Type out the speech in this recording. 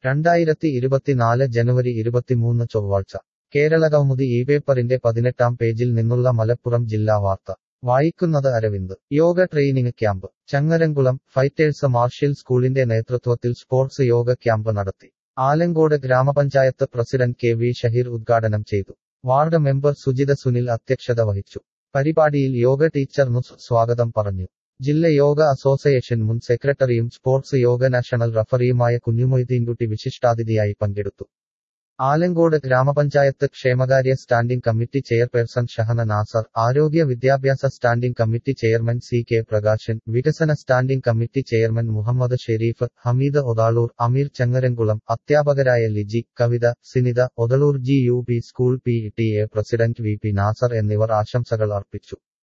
രണ്ടായിരത്തി ഇരുപത്തിനാല് ജനുവരി ഇരുപത്തിമൂന്ന് ചൊവ്വാഴ്ച കേരളകൗമുദി ഈ പേപ്പറിന്റെ പതിനെട്ടാം പേജിൽ നിന്നുള്ള മലപ്പുറം ജില്ലാ വാർത്ത വായിക്കുന്നത് Aravind yoga training camp Changaramkulam fighters martial സ്കൂളിന്റെ നേതൃത്വത്തിൽ സ്പോർട്സ് യോഗ ക്യാമ്പ് നടത്തി ആലങ്കോട് ഗ്രാമപഞ്ചായത്ത് പ്രസിഡന്റ് കെ വി ഷഹീർ ഉദ്ഘാടനം ചെയ്തു വാർഡ് മെമ്പർ സുജിത സുനിൽ അധ്യക്ഷത വഹിച്ചു പരിപാടിയിൽ യോഗ ടീച്ചർ നുസ് സ്വാഗതം പറഞ്ഞു ജില്ല യോഗ അസോസിയേഷൻ മുൻ സെക്രട്ടറിയും സ്പോർട്സ് യോഗ നാഷണൽ റഫറിയുമായ കുഞ്ഞുമൊയ്തീൻകുട്ടി വിശിഷ്ടാതിഥിയായി പങ്കെടുത്തു ആലങ്കോട് ഗ്രാമപഞ്ചായത്ത് ക്ഷേമകാര്യ standing committee chairperson Shahana Nasar ആരോഗ്യ വിദ്യാഭ്യാസ standing committee chairman C K Prakashan വികസന standing committee chairman Muhammad Shareef Hameed Othaloor Ameer Changaramkulam അധ്യാപകരായ Liji Kavitha Sinitha Othaloor G U P school P T A president V P Nasar എന്നിവർ ആശംസകൾ അർപ്പിച്ചു